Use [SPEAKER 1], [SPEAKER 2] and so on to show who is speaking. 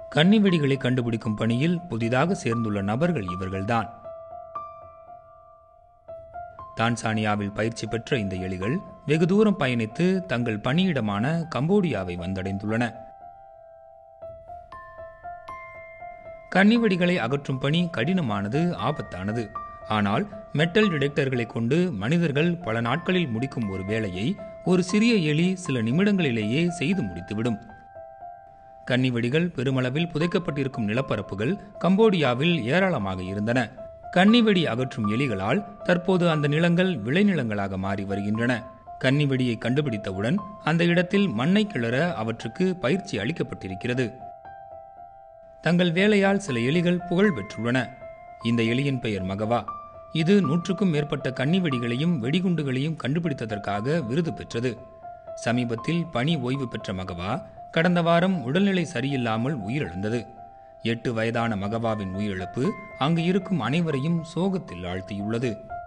[SPEAKER 1] கன்னிவெடிகளை கண்டுபிடிக்கும் பணியில் புதிதாக சேர்ந்துள்ள நபர்கள் இவர்கள்தான் தான்சானியாவில் பயிற்சி பெற்ற இந்த எலிகள் வெகு தூரம் பயணித்து தங்கள் பணியிடமான கம்போடியாவை வந்தடைந்துள்ளன கன்னிவெடிகளை அகற்றும் பணி கடினமானது ஆபத்தானது ஆனால் மெட்டல் டிடெக்டர்களை கொண்டு மனிதர்கள் பல நாட்களில் முடிக்கும் ஒரு வேலையை ஒரு சிறிய எலி சில நிமிடங்களிலேயே செய்து முடித்துவிடும் கன்னிவெடிகள் பெருமளவில் புதைக்கப்பட்டிருக்கும் நிலப்பரப்புகள் கம்போடியாவில் ஏராளமாக இருந்தன கன்னிவெடி அகற்றும் எலிகளால் தற்போது அந்த நிலங்கள் விளைநிலங்களாக மாறி வருகின்றன கன்னிவெடியை கண்டுபிடித்தவுடன் அந்த இடத்தில் மண்ணை கிளற அவற்றுக்கு பயிற்சி அளிக்கப்பட்டிருக்கிறது தங்கள் வேலையால் சில எலிகள் புகழ் பெற்றுள்ளன இந்த எலியின் பெயர் மகவா இது நூற்றுக்கும் மேற்பட்ட கன்னிவெடிகளையும் வெடிகுண்டுகளையும் கண்டுபிடித்ததற்காக விருது பெற்றது சமீபத்தில் பணி ஓய்வு பெற்ற மகவா கடந்த வாரம் உடல்நிலை சரியில்லாமல் உயிரிழந்தது எட்டு வயதான மகவாவின் உயிரிழப்பு அங்கு இருக்கும் அனைவரையும் சோகத்தில் ஆழ்த்தியுள்ளது